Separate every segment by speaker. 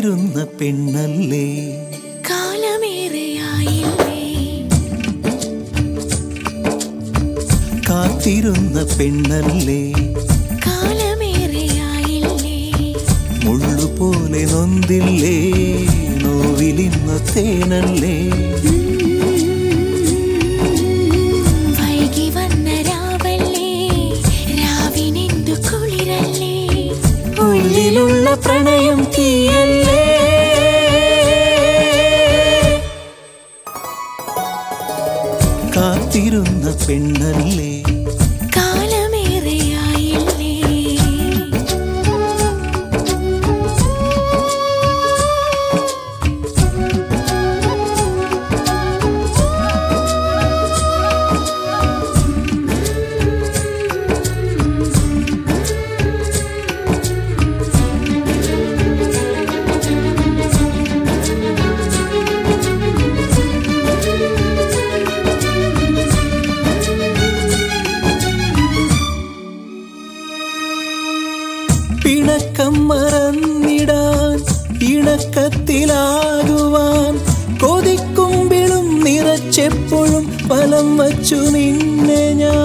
Speaker 1: കാത്തിരുന്ന പെണ്ണല്ലേ
Speaker 2: കാലമേറെയായില്ലേ
Speaker 1: കാത്തിരുന്ന പെണ്ണല്ലേ
Speaker 2: കാലമേറെയായില്ലേ
Speaker 1: മുള്ളുപോലെ നൊന്തില്ലേ നോവിലിന്ന തേനല്ലേ
Speaker 2: വൈകി വന്ന രാവല്ലേ രാവിനെന്തു കുളിരല്ലേ
Speaker 1: ഉള്ളിലുള്ള പ്രണയം തീയല്ലേ കാത്തിരുന്ന പെണ്ണല്ലേ
Speaker 2: കാലമേറെയായില്ലേ
Speaker 1: പിണക്കം മറന്നിടാൻ ഇണക്കത്തിലാകുവാൻ കൊതിക്കുമ്പിളും നിറച്ചെപ്പോഴും ഫലം വച്ചു നിന്നെ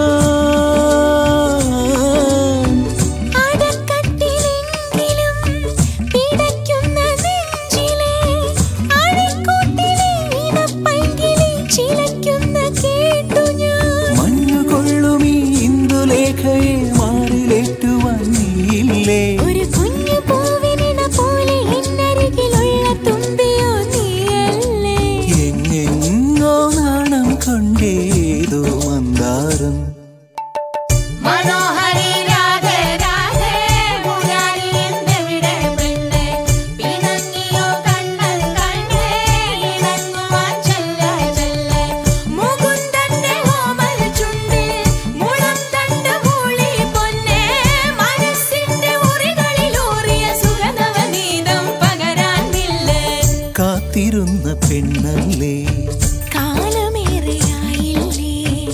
Speaker 1: ഞാൻ
Speaker 2: അടക്കട്ടിലെങ്കിലും പിടയ്ക്കുന്ന നെഞ്ചിലെ അഴിക്കൂട്ടിലെ ഇടപ്പൈങ്കിളി ചിലയ്ക്കുന്ന കേട്ടു ഞാൻ
Speaker 1: മഞ്ഞുകൊള്ളുമീ ഇന്ദുലേഖയെ മാറിലേറ്റുവാൻ നീയില്ലേ
Speaker 2: ഒരു കുഞ്ഞു പൂവിനിണ പോലെ എന്നരികിലുള്ള തുമ്പിയോ നീയല്ലേ
Speaker 1: എങ്ങെങ്ങോ നാണം കൊണ്ടേതോ മന്ദാരം
Speaker 2: മനോഹരി രാധേ രാധേ മുരാരി എന്നെവിടെ പെണ്ണെ പിണങ്ങിയോ കണ്ണൻ കണ്ണേ ഇണങ്ങുവാൻ ചെല്ല ചെല്ല മുകുന്ദന്റെ ഓമൽ ചുണ്ടിൽ മുളം തണ്ട് മൂളി പൊന്നെ മനസ്സിന്റെ മുറികളിലൂറിയ സുഗന്ധവനീതം പകരാനില്ലേ
Speaker 1: കാത്തിരുന്ന പെണ്ണല്ലേ
Speaker 2: കാലമേറെയായില്ലേ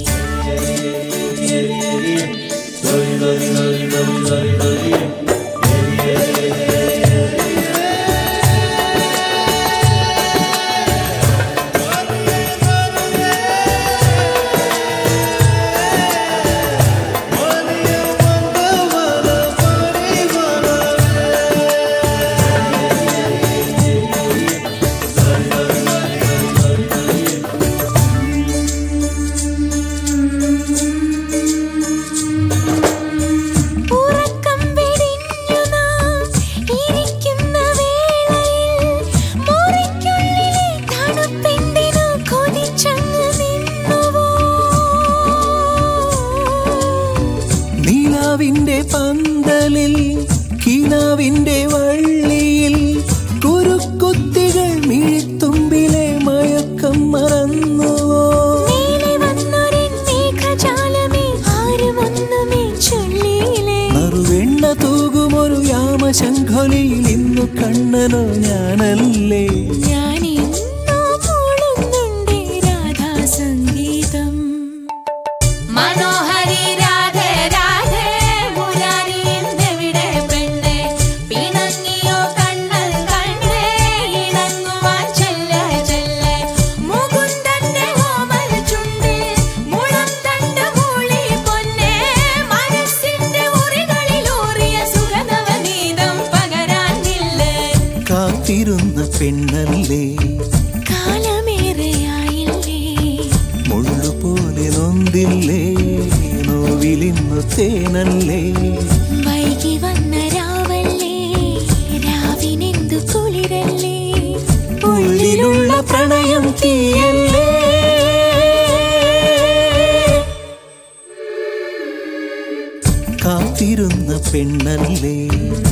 Speaker 2: ഉറക്കം വെടിഞ്ഞു നാം ഇരിക്കുന്ന വേളയിൽ മുറിക്കുള്ളിലെ തണുപ്പെന്തിനു കൊതിച്ചങ്ങ് നിന്നുവോ
Speaker 1: നീലാവിന്റെ പന്തലിൽ കിനാവിന്റെ വള്ളിയിൽ കുരുക്കുത്തികൾ മിഴിത്തുമ്പിലെ മയക്കം മറന്നുവോ
Speaker 2: നീലെ വന്നൊരിൻ മേഘജാലമേ ആരുമൊന്നുമേ ചൊല്ലിയില്ലേ
Speaker 1: മറുവെണ്ണ തൂകുമൊരു യാമശംഖൊലിയിൽ ഇന്നു കണ്ണനോ ഞാനല്ലേ
Speaker 2: ഞാൻ ഇന്നോ മൂളുന്നുണ്ടേ രാധാ സംഗീതം മനോഹരി രാധേ രാധേ മുരാരി എന്നെവിടെ പെണ്ണെ പിണങ്ങിയോ കണ്ണൻ കണ്ണേ ഇണങ്ങുവാൻ ചെല്ല ചെല്ല മുകുന്ദന്റെ ഓമൽ ചുണ്ടിൽ മുളം തണ്ട് മൂളി പൊന്നെ മനസ്സിന്റെ മുറികളിലൂറിയ സുഗന്ധവനീതം പകരാനില്ലേ
Speaker 1: കാത്തിരുന്ന പെണ്ണല്ലേ
Speaker 2: കാലമേറെയായില്ലേ
Speaker 1: മുള്ളുപോലെ നൊന്തില്ലേ നോവിലിന്നു തേനല്ലേ
Speaker 2: വൈകി വന്ന രാവല്ലേ രാവിനെന്തു കുളിരല്ലേ
Speaker 1: ഉള്ളിലുള്ള പ്രണയം തീയല്ലേ കാത്തിരുന്ന പെണ്ണല്ലേ